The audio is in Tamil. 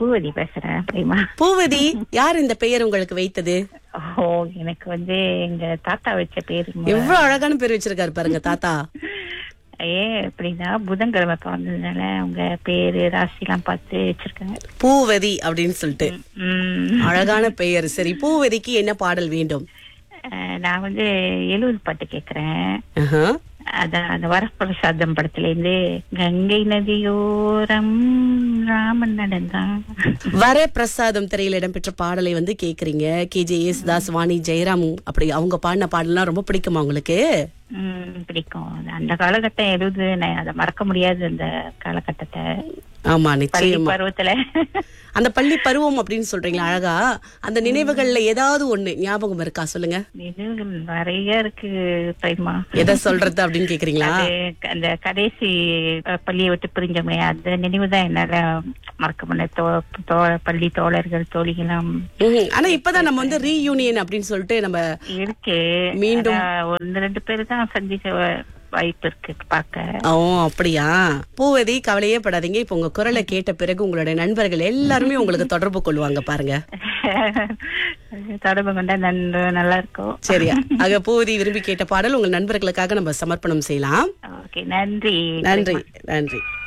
பூவதி பேசுறேன் பிரேமா பூவதி யார் இந்த பெயர் உங்களுக்கு வைத்தது ஓ எனக்கு வந்து எங்க தாத்தா வச்ச பேருங்க எவ்வளவு அழகான பேர் வச்சிருக்காரு பாருங்க தாத்தா ஏன் எப்படின்னா புதன்கிழமை பிறந்ததுனால அவங்க பேரு ராசி எல்லாம் பார்த்து வச்சிருக்காங்க பூவதி அப்படின்னு சொல்லிட்டு உம் அழகான பெயர் சரி பூவதிக்கு என்ன பாடல் வேண்டும் அஹ், நான் வந்து எழுபது பாட்டு கேக்குறேன் ஆஹா. அதான் அந்த வரப்பிரசாதம் படத்துல இருந்து கங்கை நதியோரம் ராமன் நடந்தான் வர பிரசாதம் திரையில இடம்பெற்ற பாடலை வந்து கேக்குறீங்க கே ஜே யேசுதாஸ் வாணி ஜெயராம் அப்படி அவங்க பாடின பாடல்லாம் ரொம்ப பிடிக்குமா உங்களுக்கு உம் பிடிக்கும் அந்த காலகட்டம் எழுது நான் அதை மறக்க முடியாது அந்த காலகட்டத்தை ஆமா பள்ளி நிச்சயமா பருவத்துல அந்த பள்ளி பருவம் அப்படின்னு சொல்றீங்களா அழகா அந்த நினைவுகள்ல ஏதாவது ஒண்ணு ஞாபகம் இருக்கா சொல்லுங்க நினைவுகள் நிறைய இருக்கு பிரேமா எதை சொல்றது அப்படின்னு கேக்குறீங்களா அது அந்த கடைசி அஹ், பள்ளியை விட்டு பிரிஞ்சோமே அந்த நினைவு தான் என்னால மறக்க முடியல தோ- தோ- பள்ளி தோழர்கள் தோழிகளாம் ம்ஹும். ஆனா இப்பதான் நம்ம வந்து ரீயூனியன் அப்படின்னு சொல்லிட்டு நம்ம இருக்கு மீண்டும். ஆனா, ஒன்னு ரெண்டு பேர் தான் சந்திக்க வ- வாய்ப்பு இருக்கு பார்க்க ஓ அப்படியா பூவதி கவலையே படாதீங்க இப்ப உங்க குரலை கேட்ட பிறகு உங்களுடைய நண்பர்கள் எல்லாருமே உங்களுக்கு தொடர்பு கொள்வாங்க பாருங்க தொடர்பு கொண்டா நன்று நல்லா இருக்கும் சரியா ஆக பூவதி விரும்பி கேட்ட பாடல் உங்கள் நண்பர்களுக்காக நம்ம சமர்ப்பணம் செய்யலாம் ஓகே நன்றி நன்றி நன்றி